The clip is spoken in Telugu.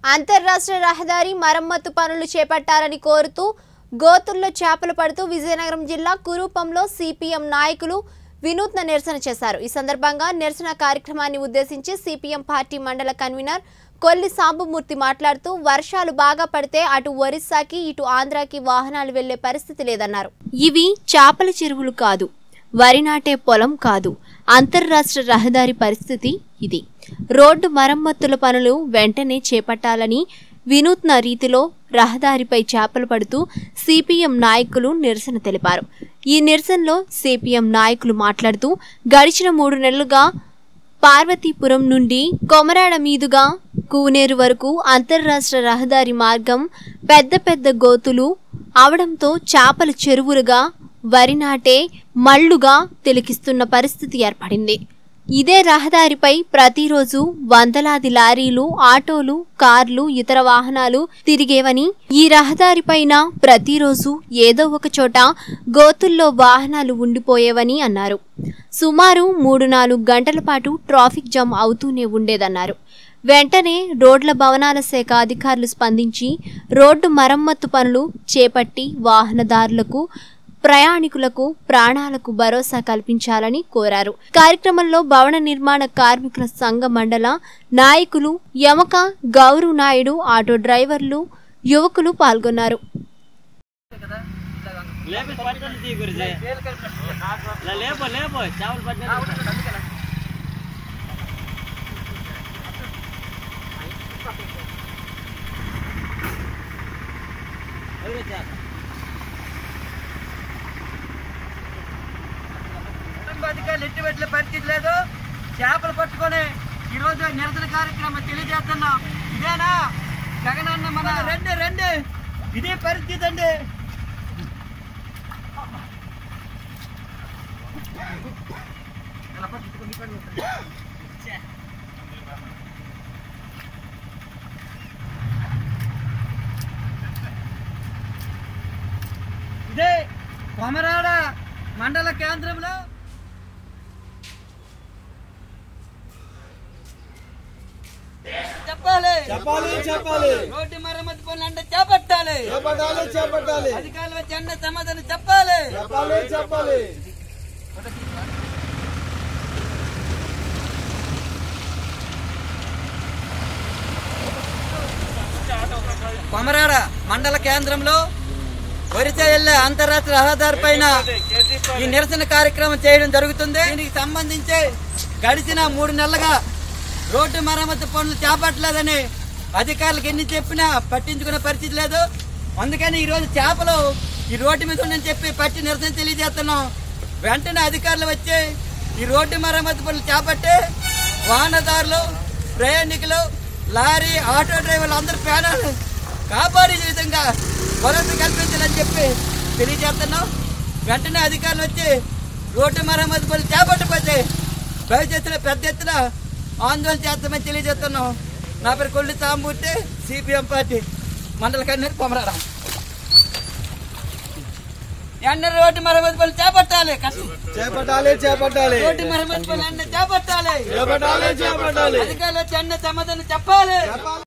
అంతర్రాష్ట్ర రహదారి మరమ్మతు పనులు చేపట్టాలని కోరుతూ గోతుల్లో చేపలు పడుతూ విజయనగరం జిల్లా కురూపంలో సిపిఎం నాయకులు వినూత్న నిరసన చేశారు ఈ సందర్భంగా నిరసన కార్యక్రమాన్ని ఉద్దేశించి సిపిఎం పార్టీ మండల కన్వీనర్ కొల్లి సాంబమూర్తి మాట్లాడుతూ వర్షాలు బాగా పడితే అటు ఒరిస్సాకి ఇటు ఆంధ్రాకి వాహనాలు వెళ్లే పరిస్థితి లేదన్నారు ఇవి చేపల చెరువులు కాదు వరి నాటే పొలం కాదు అంతర్రాష్ట్ర రహదారి పరిస్థితి ఇది రోడ్డు మరమ్మతుల పనులు వెంటనే చేపట్టాలని వినూత్న రీతిలో రహదారిపై చేపలు పడుతూ సిపిఎం నాయకులు నిరసన తెలిపారు ఈ నిరసనలో సిపిఎం నాయకులు మాట్లాడుతూ గడిచిన మూడు నెలలుగా పార్వతీపురం నుండి కొమరాడ మీదుగా కూనేరు వరకు అంతర్రాష్ట్ర రహదారి మార్గం పెద్ద పెద్ద గోతులు అవడంతో చేపల చెరువులుగా వరి నాటే మళ్ళుగా తిలకిస్తున్న పరిస్థితి ఏర్పడింది ఇదే రహదారిపై ప్రతిరోజు వందలాది లారీలు ఆటోలు కార్లు ఇతర వాహనాలు తిరిగేవని ఈ రహదారిపైన ప్రతిరోజు ఏదో ఒక చోట గోతుల్లో వాహనాలు ఉండిపోయేవని అన్నారు సుమారు మూడు నాలుగు గంటల పాటు ట్రాఫిక్ జామ్ అవుతూనే ఉండేదన్నారు వెంటనే రోడ్ల భవనాల శాఖ అధికారులు స్పందించి రోడ్డు మరమ్మత్తు పనులు చేపట్టి వాహనదారులకు ప్రయాణికులకు ప్రాణాలకు భరోసా కల్పించాలని కోరారు కార్యక్రమంలో భవన నిర్మాణ కార్మికుల సంఘ మండల నాయకులు యమక గౌరు నాయుడు ఆటో డ్రైవర్లు యువకులు పాల్గొన్నారు లేపి పట్టుకొని తీ గురుజీ లే, లేపో లేపో చేపలు పట్టిన అధికారులు ఎట్టి పెట్టలే పరిస్థితి లేదు చేపలు పట్టుకొని ఈరోజు నిరసన కార్యక్రమం తెలియజేస్తున్నాం ఇదేనా జగనన్న మన రండి రండి ఇదే పరిస్థితి అండి ఇదే కొమరాడ మండల కేంద్రంలో చెప్పాలి చెప్పాలి చెప్పాలి రోడ్డు మరమ్మతు పనులు అంటే చేపట్టాలి చేపట్టాలి చేపట్టాలి అధికారులు వచ్చి అన్న సమాధానం చెప్పాలి చెప్పాలి చెప్పాలి కొమరాడ మండల కేంద్రంలో వరిస వెళ్లే అంతర్రాష్ట్ర రహదారి పైన ఈ నిరసన కార్యక్రమం చేయడం జరుగుతుంది దీనికి సంబంధించి గడిచిన మూడు నెలలుగా రోడ్డు మరమ్మతు పనులు చేపట్టలేదని అధికారులకు ఎన్ని చెప్పినా పట్టించుకునే పరిస్థితి లేదు అందుకని ఈ రోజు చేపలు ఈ రోడ్డు మీద ఉండని చెప్పి పట్టి నిరసన తెలియజేస్తున్నాం వెంటనే అధికారులు వచ్చి ఈ రోడ్డు మరమ్మతు పనులు చేపట్టి వాహనదారులు ప్రయాణికులు లారీ ఆటో డ్రైవర్లు అందరి ప్రాణాలు కాపాడే విధంగా భరోసా కల్పించాలని చెప్పి తెలియజేస్తున్నాం వెంటనే అధికారులు వచ్చి రోడ్డు మరమ్మతు పనులు చేపట్టకపోతే భవిష్యత్తులో పెద్ద ఎత్తున ఆందోళన చేస్తామని తెలియజేస్తున్నాం నా పేరు కొల్లి సాంబూర్తి సిపిఎం పార్టీ మండల కన్వీనర్ కొమరారా ఎండ రోడ్డు మరమ్మతు పనులు చేపట్టాలి కష్టం చేపట్టాలి చేపట్టాలి రోడ్డు మరమ్మతు పనులు అన్న చేపట్టాలి చేపట్టాలి చేపట్టాలి అధికారులు వచ్చి అన్న సమాధానం చెప్పాలి